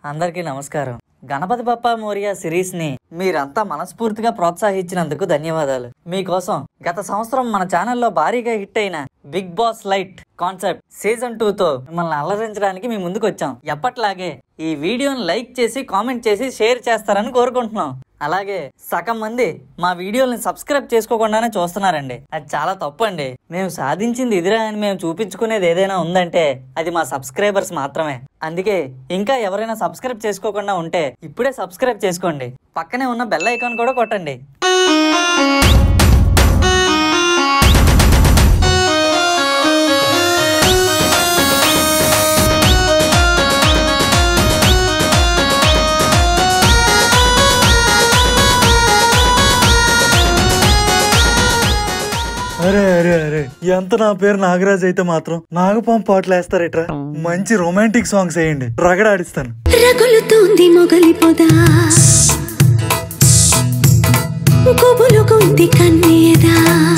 అందరికీ నమస్కారం గణపతి బప్ప మోరియా సిరీస్ ని మీరంతా మనస్ఫూర్తిగా ప్రోత్సహించినందుకు ధన్యవాదాలు మీకోసం గత సంవత్సరం మన ఛానల్లో భారీగా హిట్ అయిన Bigg boss light concept season two తో మిమ్మల్ని అలరించడానికి మీ ముందుకు వచ్చాం ఎప్పట్లాగే ఈ వీడియోని లైక్ చేసి కామెంట్ చేసి షేర్ చేస్తారని కోరుకుంటున్నాం అలాగే సగం మంది మా వీడియోని సబ్స్క్రైబ్ చేసుకోకుండానే చూస్తున్నారండి అది చాలా తప్పు అండి మేము సాధించింది ఇదిరా అని మేము చూపించుకునేది ఏదైనా ఉందంటే అది మా సబ్స్క్రైబర్స్ మాత్రమే అందుకే ఇంకా ఎవరైనా సబ్స్క్రైబ్ చేసుకోకుండా ఉంటే ఇప్పుడే సబ్స్క్రైబ్ చేసుకోండి పక్కనే ఉన్న బెల్ ఐకాన్ కూడా కొట్టండి అరే అరే అరే ఎంత నా పేరు నాగరాజ్ అయితే మాత్రం నాగపాం పాటలు వేస్తారేట్రా మంచి రొమాంటిక్ సాంగ్స్ వేయండి రగడాడిస్తాను రగులుతోంది మొగలి పొద గుబులుగుంది కన్నేదా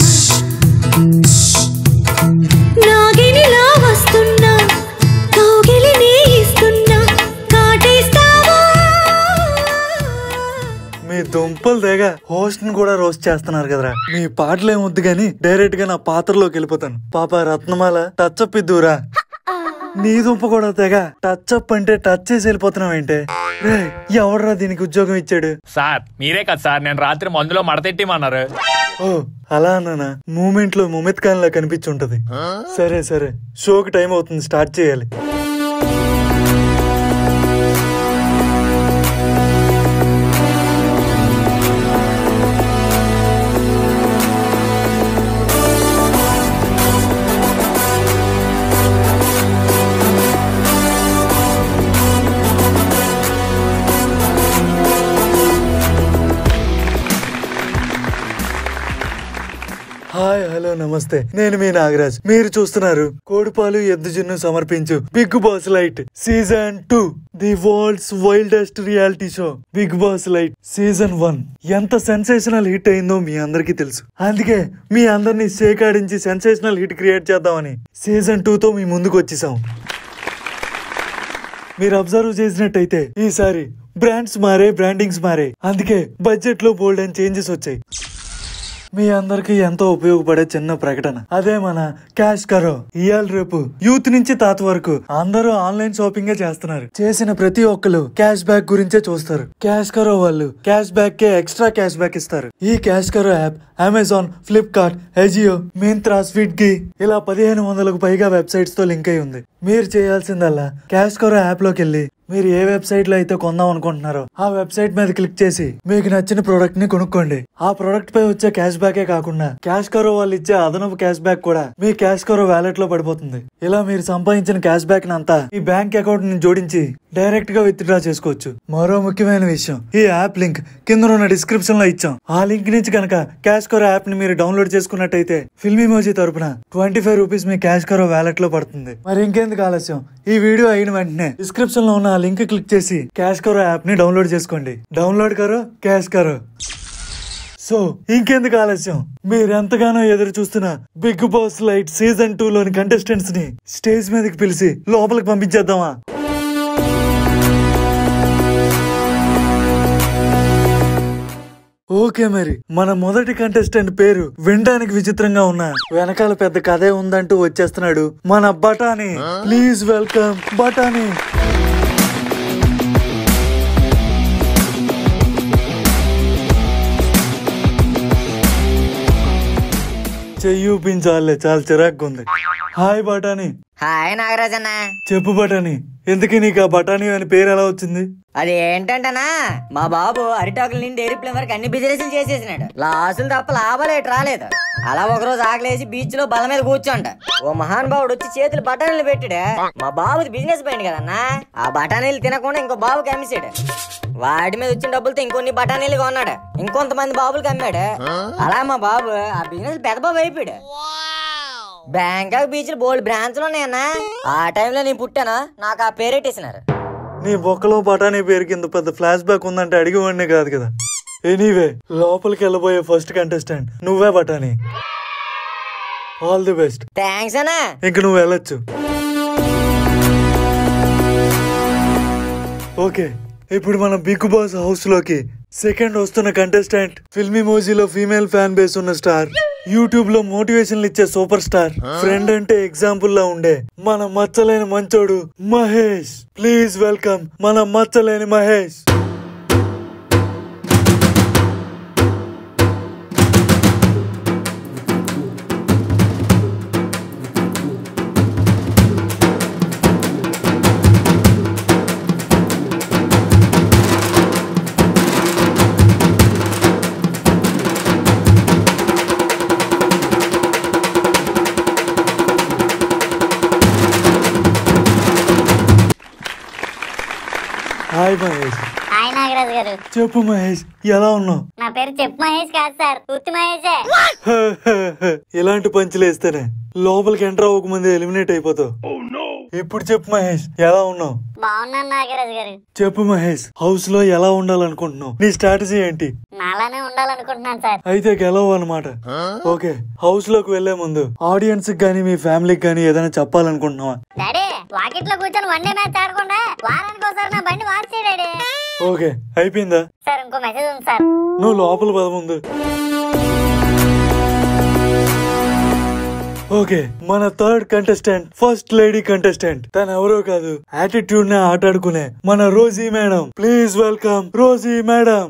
నాగినిలా వస్తున్నా కౌగిలిని ఇస్తున్నా కాటేస్తావా మీ దుంపలు తెగ హోస్ట్ ని కూడా రోస్ట్ చేస్తున్నారు కదరా మీ పాటలు ఏమొద్దు గాని డైరెక్ట్ గా నా పాత్రలోకి వెళ్ళిపోతాను పాప రత్నమాల టచ్ అప్ ఇద్దురా నీ దుంప కూడా తెగ టచ్ అప్ అంటే టచ్ చేసి వెళ్ళిపోతున్నావు ఏంటే రే ఎవడరా దీనికి ఉద్యోగం ఇచ్చాడు సార్ మీరే కదా సార్ నేను రాత్రి మందులో మడతెట్టిమన్నారు ఓ అలా అన్నానా మూమెంట్ లో ముమిత్ ఖాన్ లా కనిపించుంటది సరే సరే షోకి టైం అవుతుంది స్టార్ట్ చేయాలి హాయ్ హలో నమస్తే నేను మీ నాగరాజ్ మీరు చూస్తున్నారు కోడిపాలు ఎద్దు జున్ను సమర్పించు Bigg boss light season two the world's wildest reality show Bigg boss light season one ఎంత సెన్సేషనల్ హిట్ అయిందో మీ అందరికీ తెలుసు అందుకే మీ అందరినీ సేకాడించి సెన్సేషనల్ హిట్ క్రియేట్ చేద్దామని సీజన్ టూ తో మీ ముందుకు వచ్చేసాం మీరు అబ్జర్వ్ చేసినట్టయితే ఈసారి బ్రాండ్స్ మారే బ్రాండింగ్స్ మారే అందుకే బడ్జెట్ లో బోల్డ్ అండ్ చేంజెస్ వచ్చాయి మీ అందరికి ఎంతో ఉపయోగపడే చిన్న ప్రకటన అదే మన క్యాష్ కరో ఇయాల రేపు యూత్ నుంచి తాత వరకు అందరూ ఆన్లైన్ షాపింగ్ చేస్తున్నారు చేసిన ప్రతి ఒక్కరు క్యాష్ బ్యాక్ గురించే చూస్తారు క్యాష్ కరో వాళ్ళు క్యాష్ బ్యాక్ కే ఎక్స్ట్రా క్యాష్ బ్యాక్ ఇస్తారు ఈ CashKaro app Amazon Flipkart Ajio Myntra Swiggy ఇలా పదిహేను వందలకు పైగా వెబ్సైట్స్ తో లింక్ అయి ఉంది మీరు చేయాల్సిందల్లా క్యాష్ కరో యాప్ లోకి వెళ్ళి మీరు ఏ వెబ్సైట్ లో అయితే కొందాం అనుకుంటున్నారో ఆ వెబ్సైట్ మీద క్లిక్ చేసి మీకు నచ్చిన ప్రోడక్ట్ ని కొనుక్కోండి ఆ ప్రోడక్ట్ పై వచ్చే క్యాష్ బ్యాకే కాకుండా క్యాష్ కరో వాళ్ళు ఇచ్చే అదనపు క్యాష్ బ్యాక్ కూడా మీ క్యాష్ కరో వ్యాలెట్ లో పడిపోతుంది ఇలా మీరు సంపాదించిన క్యాష్ బ్యాక్ అంతా ఈ బ్యాంక్ అకౌంట్ ని జోడించి డైరెక్ట్ గా విత్ డ్రా చేసుకోవచ్చు మరో ముఖ్యమైన విషయం ఈ యాప్ లింక్ కింద ఉన్న డిస్క్రిప్షన్ లో ఇచ్చాం ఆ లింక్ నుంచి కనుక క్యాష్ కరో యాప్ ని మీరు డౌన్లోడ్ చేసుకున్నట్టయితే ఫిల్మీ మోజీ తరపున ట్వంటీ ఫైవ్ రూపీస్ మీ క్యాష్ కరో వ్యాలెట్ లో పడుతుంది మరి ఇంకెందుకు ఆలస్యం ఈ వీడియో అయిన వెంటనే డిస్క్రిప్షన్ లో ఉన్న ఆ లింక్ క్లిక్ చేసి క్యాష్ కరో యాప్ ని డౌన్లోడ్ చేసుకోండి download karo CashKaro so ఇంకెందుకు ఆలస్యం మీరెంతగానో ఎదురు చూస్తున్న Bigg boss light season two లోని కంటెస్టెంట్స్ ని స్టేజ్ మీదకి పిలిచి లోపలికి పంపించేద్దామా ఓకే మరి మన మొదటి కంటెస్టెంట్ పేరు వినడానికి విచిత్రంగా ఉన్నా వెనకాల పెద్ద కథే ఉందంటూ వచ్చేస్తున్నాడు మన బటానీ ప్లీజ్ వెల్కమ్ బటానీ చెయ్యూపించాలే చాలా చిరాగ్గా ఉంది హాయ్ బటానీ హాయ్ నాగరాజ్ అన్న చెప్పు బటానీ ఎందుకు నీకు ఆ బటానీ అని పేరు ఎలా వచ్చింది అది ఏంటంటనా మా బాబు అరిటాకుల నుండి ఎయిర్ప్లేన్ వరకు అన్ని బిజినెస్లు చేసేసినాడు లాసులు తప్ప లాభాలు ఎటు రాలేదు అలా ఒకరోజు ఆకలేసి బీచ్ లో బల మీద కూర్చోంట ఓ మహానుభావుడు వచ్చి చేతులు బఠానీలు పెట్టాడు మా బాబుది బిజినెస్ పోయింది కదన్నా ఆ బఠానీలు తినకుండా ఇంకో బాబుకి అమ్మేసాడు వాటి మీద వచ్చిన డబ్బులతో ఇంకొన్ని బఠానీలు కొన్నాడు ఇంకొంతమంది బాబులకి అమ్మాడు అలా మా బాబు ఆ బిజినెస్ పెద్ద బాబు అయిపోయాడు బ్యాంకాక్ బీచ్ లో బోల్డ్ బ్రాంచ్లు ఉన్నాయన్నా ఆ టైంలో నేను పుట్టానా నాకు ఆ పేరెట్టేసినారు నీ బొక్కలో బఠానీ పేరు కింద పెద్ద ఫ్లాష్ బ్యాక్ ఉందంటే అడిగేవాడినే కాదు కదా ఎనీవే లోపలికి వెళ్ళబోయే ఫస్ట్ కంటెస్టెంట్ నువ్వే బఠానీ ఆల్ ది బెస్ట్ థ్యాంక్స్ అన్నా ఇంక నువ్వు వెళ్ళొచ్చు ఓకే ఇప్పుడు మన బిగ్ బాస్ హౌస్ లోకి సెకండ్ వస్తున్న కంటెస్టెంట్ ఫిల్మీ మోజీలో ఫీమేల్ ఫ్యాన్ బేస్ ఉన్న స్టార్ యూట్యూబ్ లో మోటివేషన్లు ఇచ్చే సూపర్ స్టార్ ఫ్రెండ్ అంటే ఎగ్జాంపుల్ లా ఉండే మన మచ్చలేని మంచోడు మహేష్ ప్లీజ్ వెల్కమ్ మన మచ్చలేని మహేష్ హాయ్ మహేష్ హాయ్ నాగరాజు గారు చెప్పు మహేష్ ఎలా ఉన్నావు నా పేరు చెప్పు మహేష్ కాదు సార్ ఉత్తి మహేషే ఇలాంటి పంచులు వేస్తేనే లోపలికి ఎంటర్ అవ్వకముందే ఎలిమినేట్ అయిపోతావు ఇప్పుడు చెప్పు మహేష్ ఎలా ఉన్నావు బాగున్నాను నాగరాజు గారు చెప్పు మహేష్ హౌస్ లో ఎలా ఉండాలనుకుంటున్నావు నీ స్ట్రాటజీ ఏంటి నాలానే ఉండాలనుకుంటున్నాను సార్ అయితే గెలవు అనమాట ఓకే హౌస్ లోకి వెళ్లే ముందు ఆడియన్స్ గానీ మీ ఫ్యామిలీకి గానీ ఏదైనా చెప్పాలనుకుంటున్నావా డాడీ వాకిట్లో కూర్చొని వన్ డే మ్యాచ్ ఆడకుండా వారానికి ఒకసారి నా బండి వాచ్ చేయ డాడీ ఓకే అయిపోయిందా సార్ ఇంకో మెసేజ్ ఉంది సార్ నువ్వు లోపల పద ముందు ఓకే మన third contestant first lady contestant తను ఎవరో కాదు యాటిట్యూడ్ నే ఆటాడుకునే మన Rosy madam please welcome Rosy madam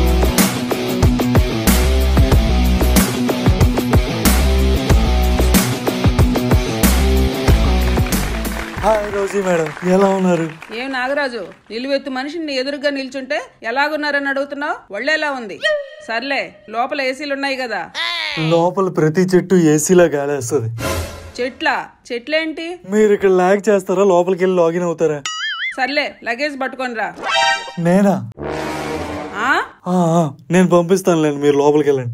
hi Rosy madam ఎలా ఉన్నారు ఏం నాగరాజు నిలువెత్తు మనిషిని ఎదురుగా నిల్చుంటే ఎలాగున్నారని అడుగుతున్నావు ఒళ్ళెలా ఉంది సర్లే లోపల ఏసీలు ఉన్నాయి కదా లోపల ప్రతి చెట్టు ఏసీలా గాలేస్తుంది చెట్ల చెట్లేంటి మీరు ఇక్కడ లాగ్ చేస్తారా లోపలికి వెళ్ళి లాగిన్ అవుతారా సర్లే లగేజ్ పట్టుకొని రా నేనా ఆ? ఆ, ఆ, నేను పంపిస్తానులేండి మీరు లోపలికి వెళ్ళండి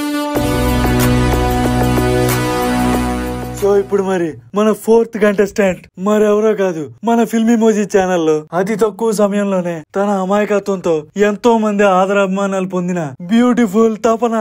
సో ఇప్పుడు మరి మన ఫోర్త్ కంటెస్టెంట్ మరెవరో కాదు మన ఫిల్మీ మోజీ ఛానల్లో అతి తక్కువ సమయంలోనే తన అమాయకత్వంతో ఎంతో మంది ఆదరాభిమానాలు పొందిన బ్యూటిఫుల్ తపన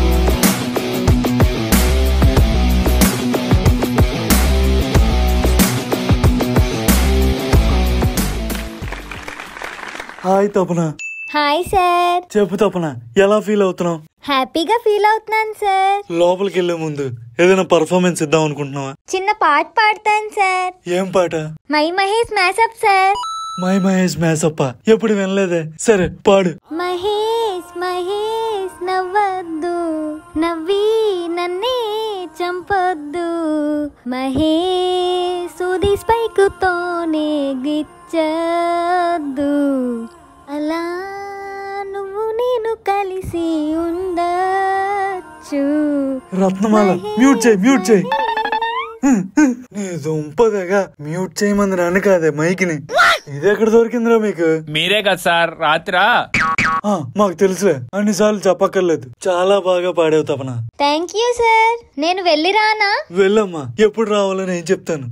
హాయ్ తపన హాయ్ సార్ చెప్పు తపన ఎలా ఫీల్ అవుతున్నావు హ్యాపీగా ఫీల్ అవుతున్నాను సార్ లోపలికి వెళ్లే ముందు ఏదైనా పర్ఫార్మెన్స్ ఇద్దాం అనుకుంటున్నావా చిన్న పాట పాడతాను సార్ ఏం పాట my Mahesh mashup sir my Mahesh మేసప్ప ఎప్పుడు వినలేదే సరే పాడు మహేష్ మహేష్ నవ్వద్దు నవ్వి నన్నే చంపొద్దు మహేష్ సూది స్పైకుతోనే గిచ్చద్దు అలా నువ్వు నేను కలిసి ఉండచ్చు రత్నమాల మ్యూట్ చేయి మ్యూట్ చేయి నీ దుంపదగా మ్యూట్ చేయమంది నన్ను కాదే మైకిని ఇది ఎక్కడ దొరికిందిరా మీకు మీరే కదా సార్ రాత్రా ఆ, మాకు తెలుసులే అన్నిసార్లు చెప్పక్కర్లేదు చాలా బాగా పాడావు తపన థ్యాంక్ యూ సార్ నేను వెళ్ళి రానా వెళ్ళమ్మా ఎప్పుడు రావాలో నేను చెప్తాను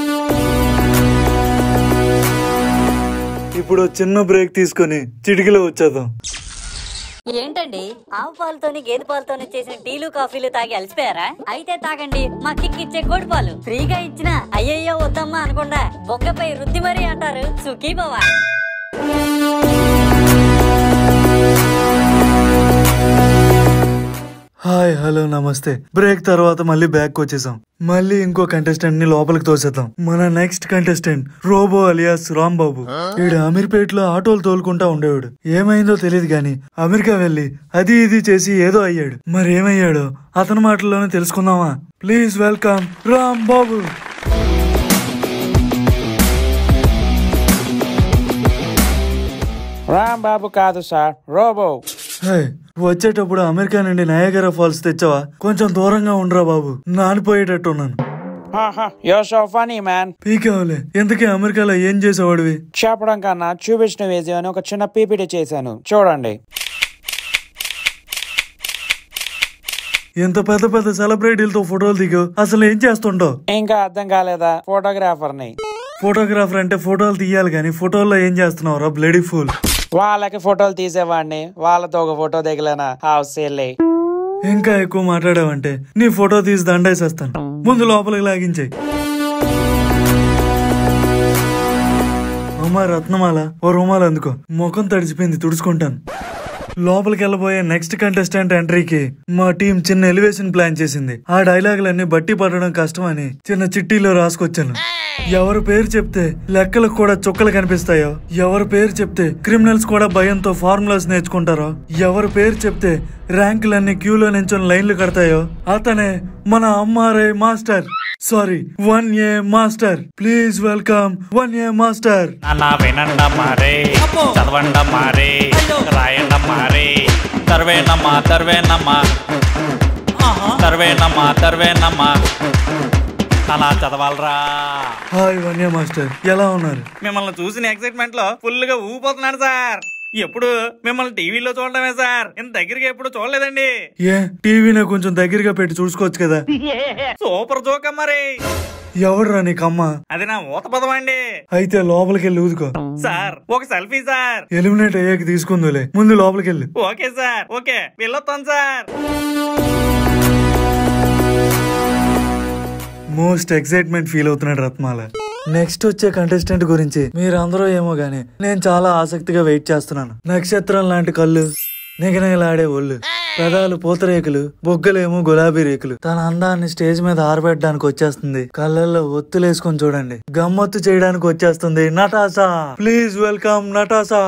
ఇప్పుడు ఓ చిన్న బ్రేక్ తీసుకొని చిటికలో వచ్చేద్దాం ఏంటండి ఆవు పాలతోని గేదె పాలతోని చేసిన టీలు కాఫీలు తాగి అలసిపోయారా అయితే తాగండి మా కిక్ ఇచ్చే కోడి పాలు ఫ్రీగా ఇచ్చిన అయ్యయ్యో వద్దమ్మా అనకుండా బొగ్గపై రుద్ది మరీ అంటారు సుఖీ బావా హాయ్ హలో నమస్తే బ్రేక్ తర్వాత మళ్ళీ బ్యాక్ వచ్చేసాం మళ్ళీ ఇంకో కంటెస్టెంట్ ని లోపలికి తోసేద్దాం మన next contestant robo alias Rambabu ఈడు అమీర్పేటలో ఆటోలు తోలుకుంటా ఉండేవాడు ఏమైందో తెలియదు గాని అమెరికా వెళ్లి అది ఇది చేసి ఏదో అయ్యాడు మరి ఏమయ్యాడో అతని మాటల్లోనే తెలుసుకుందామా ప్లీజ్ వెల్కమ్ రాంబాబు రామ్ బాబు కాదు సార్ రోబో హే, వచ్చేటప్పుడు అమెరికా నుండి నయాగరా ఫాల్స్ తెచ్చావా కొంచెం దూరంగా ఉండరా బాబు నానిపోయేటట్టున్నాను యో సో ఫనీ మ్యాన్ పీకేవలే ఎందుకే అమెరికాలో ఏం చేసేవాడివి చెప్పడం కన్నా చూపించిన వీడియో అని ఒక చిన్న పీపీటీ చేశాను చూడండి ఎంత పెద్ద పెద్ద సెలబ్రిటీలతో ఫోటోలు దిగావు అసలు ఏం చేస్తుంటావు ఇంకా అర్థం కాలేదా ఫోటోగ్రాఫర్ని ఫోటోగ్రాఫర్ అంటే ఫోటోలు తీయాలి కానీ ఫోటోల్లో ఏం చేస్తున్నావు రా బ్లడీ ఫుల్ వాళ్ళకి ఫోటోలు తీసేవాడిని వాళ్ళతో ఒక ఫోటో దిగలేనా హౌస్ వెళ్ళి ఇంకా ఎక్కువ మాట్లాడావంటే నీ ఫోటో తీసి దండేసేస్తాను ముందు లోపలికి లాగించాయి అమ్మ రత్నమాల ఓ రుమాలు అందుకో ముఖం తడిసిపోయింది తుడుచుకుంటాను లోపలికి వెళ్ళబోయే నెక్స్ట్ కంటెస్టెంట్ ఎంట్రీకి మా టీం చిన్న ఎలివేషన్ ప్లాన్ చేసింది ఆ డైలాగులన్నీ బట్టి పడడం కష్టమని చిన్న చిట్టీలో రాసుకొచ్చాను ఎవరి పేరు చెప్తే లెక్కలకు కూడా చుక్కలు కనిపిస్తాయో ఎవరి పేరు చెప్తే క్రిమినల్స్ కూడా భయంతో ఫార్ములాస్ నేర్చుకుంటారో ఎవరి పేరు చెప్తే ర్యాంకులన్నీ క్యూలో నించొని లైన్లు కడతాయో అతనే మన అమ్మారే master sorry one A master please welcome one A master అన్న వినండ మారే చదవండ మారే రాయండ మారే తర్వేనమ్మా తర్వేనమ్మా తర్వేనమ్మా తర్వేనమ్మా అలా చదవాలరా హాయ్ వన్ ఏ మాస్టర్ ఎలా ఉన్నారు మిమ్మల్ని చూసిన ఎక్సైట్మెంట్ లో ఫుల్ గా ఊగిపోతున్నాను సార్ ఎప్పుడు మిమ్మల్ని టీవీలో చూడడమే సార్ ఇంత దగ్గరగా ఎప్పుడు చూడలేదండి ఏ టీవీని కొంచెం దగ్గరగా పెట్టి చూసుకోవచ్చు కదా సూపర్ జోక్ మరి ఎవడురా నీకమ్మ అది నా ఊత పదం అండి అయితే లోపలికి వెళ్ళి ఊదుకో సార్ ఒక సెల్ఫీ సార్ ఎలిమినేట్ అయ్యాక తీసుకుందులే ముందు లోపలికి వెళ్ళి ఓకే సార్ ఓకే వెళ్ళొస్తాను సార్ మోస్ట్ ఎక్సైట్మెంట్ ఫీల్ అవుతున్నాడు రత్మాల నెక్స్ట్ వచ్చే కంటెస్టెంట్ గురించి మీరందరూ ఏమో గానీ నేను చాలా ఆసక్తిగా వెయిట్ చేస్తున్నాను నక్షత్రం లాంటి కళ్ళు నిగనగలాడే ఒళ్ళు పెదాలు పూతరేకులు బొగ్గలేమో గులాబీ రేకులు తన అందాన్ని స్టేజ్ మీద ఆరబెట్టడానికి వచ్చేస్తుంది కళ్ళల్లో ఒత్తులేసుకొని చూడండి గమ్మత్తు చేయడానికి వచ్చేస్తుంది Natasha please welcome Natasha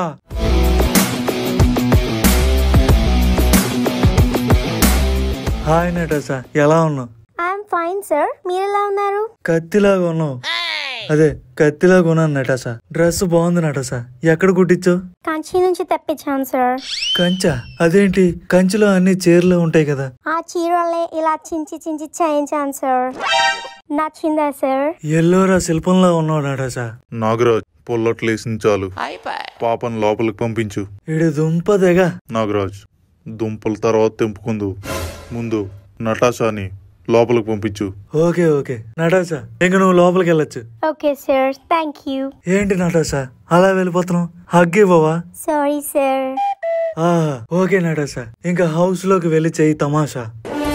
hi Natasha ఎలా ఉన్నావు ఐఎమ్ ఫైన్ సార్ మీరు ఎలా ఉన్నారు కత్తిలాగా ఉన్నావు అదే కత్తిలాగా ఉన్నాను నటాసా డ్రెస్ బాగుంది నటాసా ఎక్కడ కుట్టించావు కంచి నుంచి తెప్పించాను సార్ కంచా అదేంటి కంచిలో అన్ని చీరలు ఉంటాయి కదా ఆ చీరలే ఇలా చించి చించి చేయించాను సార్ నచ్చిందా సార్ ఎల్లోరా శిల్పంలో ఉన్నావు నటాసా నాగరాజ్ పొల్లట్లేసిన చాలు పాపను లోపలికి పంపించు ఇడు దుంపదేగా నాగరాజ్ దుంపల తర్వాత తెంపుకుందు ముందు నటాషాని లోపలికి పంపించు ఓకే ఓకే నటాసా ఇంక నువ్వు లోపలికి వెళ్ళొచ్చు ఓకే సార్ థ్యాంక్ యూ ఏంటి నటాసా అలా వెళ్ళిపోతున్నావు హగ్ ఇవ్వవా సారీ సార్ ఆహా ఓకే నటాసా ఇంకా హౌస్ లోకి వెళ్ళి చెయ్యి తమాషా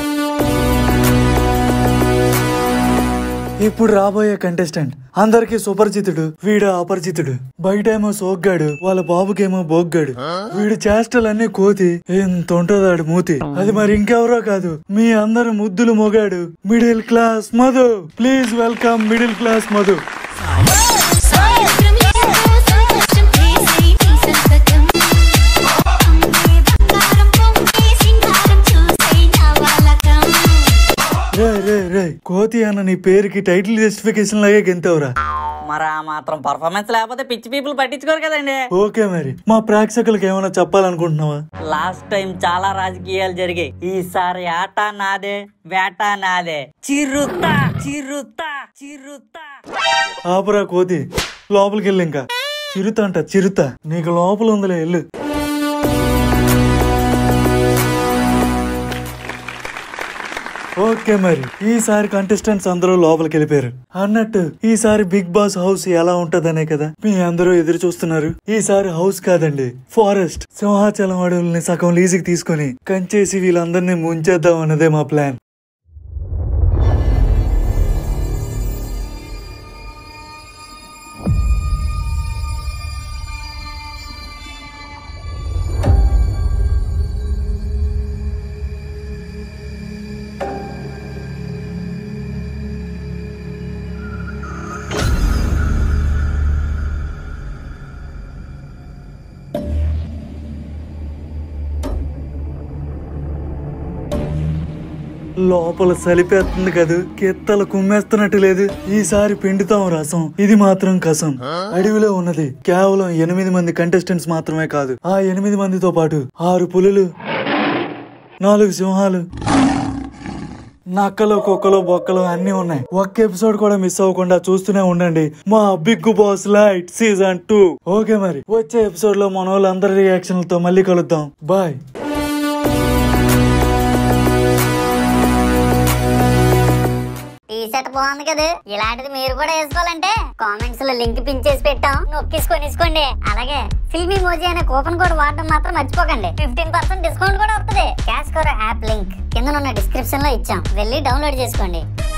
ఇప్పుడు రాబోయే కంటెస్టెంట్ అందరికి సుపరిచితుడు వీడు అపరిచితుడు బయటేమో సోగ్గాడు వాళ్ళ బాబుకేమో బోగ్గాడు వీడి చేష్టలన్నీ కోతి ఎంత ఉంటుందాడు మూతి అది మరి ఇంకెవరో కాదు మీ అందరు ముద్దులు మొగాడు middle class Madhu please welcome middle class Madhu రే రే రే కోతి అన్న నీ పేరుకి టైటిల్ జస్టిఫికేషన్ లాగే గెంతవురా మరి ఆ మాత్రం పర్ఫార్మెన్స్ లేకపోతే పిచ్చి పీపుల్ పట్టించుకోరు కదండి ఓకే మరి మా ప్రేక్షకులకు ఏమైనా చెప్పాలనుకుంటున్నావా లాస్ట్ టైం చాలా రాజకీయాలు జరిగాయి ఈసారి ఆట నాదే వేట నాదే చిరుత చిరుత చిరుత ఆపరా కోతి లోపలికి వెళ్ళి ఇంకా చిరుత అంట చిరుత నీకు లోపల ఉందిలే వెళ్ళు ఓకే మరి ఈసారి కంటెస్టెంట్స్ అందరూ లోపలికి వెళ్ళిపోయారు అన్నట్టు ఈసారి బిగ్ బాస్ హౌస్ ఎలా ఉంటదనే కదా మీ అందరూ ఎదురు చూస్తున్నారు ఈసారి హౌస్ కాదండి ఫారెస్ట్ సింహాచలం అడవుల్ని సగం లీజుకి తీసుకొని కంచేసి వీళ్ళందరినీ ముంచేద్దాం అన్నదే మా ప్లాన్ లోపల సలిపేస్తుంది కదూ కెత్తలు కుమ్మేస్తున్నట్టు లేదు ఈసారి పిండుతాం రసం ఇది మాత్రం కసం అడవిలో ఉన్నది కేవలం ఎనిమిది మంది కంటెస్టెంట్స్ మాత్రమే కాదు ఆ ఎనిమిది మందితో పాటు ఆరు పులులు నాలుగు సింహాలు నక్కలు కుక్కలు బొక్కలు అన్ని ఉన్నాయి ఒక్క ఎపిసోడ్ కూడా మిస్ అవ్వకుండా చూస్తూనే ఉండండి మా big boss light season two okay మరి వచ్చే ఎపిసోడ్ లో మన వాళ్ళందరి రియాక్షన్లతో మళ్ళీ కలుద్దాం బాయ్ టీ షర్ట్ బాగుంది కదా ఇలాంటిది మీరు కూడా వేసుకోవాలంటే కామెంట్స్ లో లింక్ పిన్ చేసి పెట్టాం నొక్కేసుకొని తీసుకోండి అలాగే ఫిల్మీ మోజీ అనే కూపన్ కోడ్ వాడడం మాత్రం మర్చిపోకండి ఫిఫ్టీన్ పర్సెంట్ డిస్కౌంట్ కూడా వస్తుంది క్యాష్ కోర్ యాప్ లింక్ కింద ఉన్న డిస్క్రిప్షన్ లో ఇచ్చాం వెళ్ళి డౌన్లోడ్ చేసుకోండి